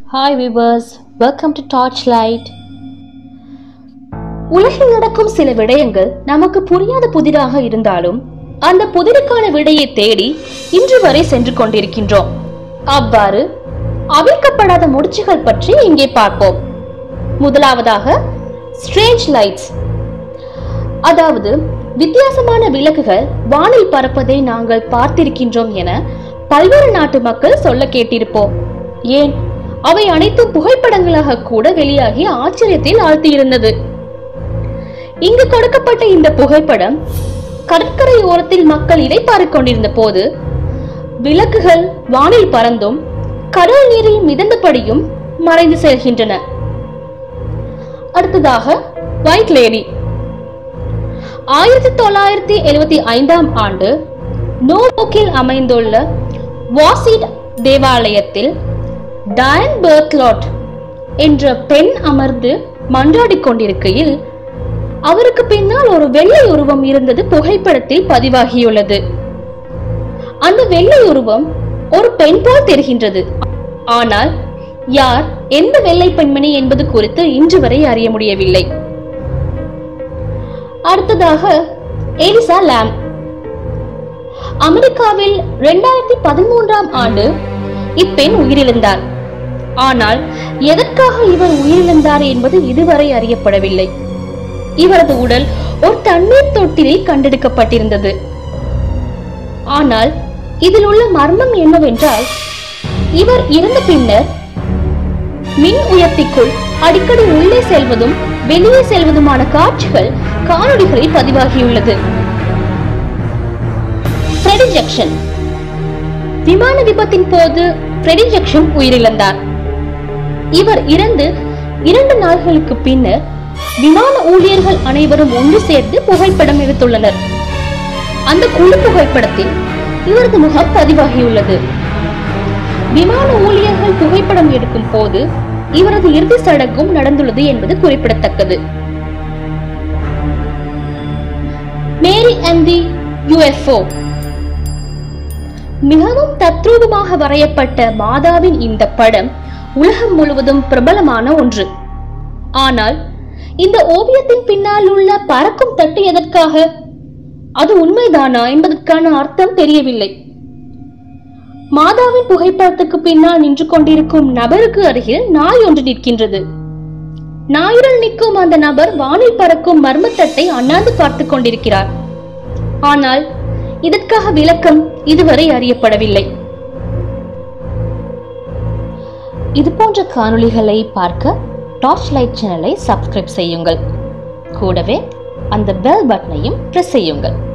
hi viewers welcome to torch light உலகில் நடக்கும் சில விடயங்கள் நமக்கு புரியாத புதிராக இருந்தாலும் அந்த புதிருக்கான விடையை தேடி இன்று வரை சென்று கொண்டிருக்கின்றோம் அவ்வாறு அவிழ்க்கப்படாத முடிச்சுகள் பற்றி இங்கே பார்ப்போம் முதலாவதாக ஸ்ட்ரேஞ்ச் லைட்ஸ் அதாவது வித்தியாசமான விளக்குகள் வானில் பறப்பதை நாங்கள் பார்த்திருக்கின்றோம் என பல்வேறு நாட்டு மக்கள் சொல்ல கேட்டிருப்போம் ஏன் அவை அனைத்தும் புகைப்படங்களாக கூட வெளியாகி ஆச்சரியத்தில் ஆழ்த்தியிருந்தது இங்கு கொடுக்கப்பட்ட இந்த புகைப்படம் கடற்கரை ஓரத்தில் மக்கள் இடைப்பாறிக் கொண்டிருந்த போது விளக்குகள் வானில் பறந்தும் கடல் நீரில் மிதந்தபடியும் மறைந்து செல்கின்றன அடுத்ததாக ஒயிட் லேடி ஆயிரத்தி தொள்ளாயிரத்தி எழுபத்தி ஐந்தாம் ஆண்டு நோவோக்கில் அமைந்துள்ள வாசிட் தேவாலயத்தில் டயன் பெர்த்லாட் என்ற பெண் அமர்ந்து மன்றாடிக் கொண்டிருக்கையில் அவருக்கு பின்னால் ஒரு வெள்ளை உருவம் இருந்தது புகைப்படத்தில் பதிவாகியுள்ளது அந்த வெள்ளை உருவம் ஒரு பெண் போல் தெரிகின்றது ஆனால் யார் எந்த வெள்ளை பெண்மணி என்பது குறித்து இன்று வரை அறிய முடியவில்லை அடுத்ததாக எலிசா லாம் அமெரிக்காவில் இரண்டாயிரத்தி பதிமூன்றாம் ஆண்டு இப்பெண் உயிரிழந்தார் ஆனால் எதற்காக இவர் உயிரிழந்தார் என்பது இதுவரை அறியப்படவில்லை இவரது உடல் ஒரு தண்ணீர் தொட்டிலில் கண்டெடுக்கப்பட்டிருந்தது ஆனால் இதில் உள்ள மர்மம் என்னவென்றால் இவர் இறந்த பின்னர் மின் உயர்த்திக்குள் அடிக்கடி உள்ளே செல்வதும் வெளியே செல்வதுமான காட்சிகள் காணொளிகளில் பதிவாகியுள்ளது ஃப்ரெடி ஜக்ஷன் விமான விபத்தின் போது ஃப்ரெடி ஜக்ஷன் உயிரிழந்தார் இவர் இறந்து இரண்டு நாள்களுக்கு பின்னர் விமான ஊழியர்கள் அனைவரும் ஒன்று சேர்ந்து புகைப்படம் எடுத்துள்ளனர் அந்த குழு புகைப்படத்தில் இவரது முகம் பதிவாகியுள்ளது விமான ஊழியர்கள் புகைப்படம் எடுக்கும் போது இவரது இறுதி சடங்கும் நடந்துள்ளது என்பது குறிப்பிடத்தக்கது மேரி அண்ட் தி யுஎஃப்ஓ மிகவும் தத்ரூபமாக வரையப்பட்ட மாதாவின் இந்த படம் உலகம் முழுவதும் பிரபலமான ஒன்று ஆனால் இந்த ஓவியத்தின் பின்னால் உள்ள பறக்கும் தட்டு எதற்காக அது உண்மைதானா என்பதற்கான அர்த்தம் தெரியவில்லை மாதாவின் புகைப்படத்துக்கு பின்னால் நின்று கொண்டிருக்கும் நபருக்கு அருகில் நாய் ஒன்று நிற்கின்றது நாயுடன் நிற்கும் அந்த நபர் வானில் பறக்கும் மர்மத்தட்டை அண்ணாந்து பார்த்துக் கொண்டிருக்கிறார் ஆனால் இதற்காக விளக்கம் இதுவரை அறியப்படவில்லை இது போன்ற காணொளிகளை பார்க்க டார்ச் லைட் சேனலை சப்ஸ்கிரைப் செய்யுங்கள் கூடவே அந்த பெல் பட்டனையும் பிரஸ் செய்யுங்கள்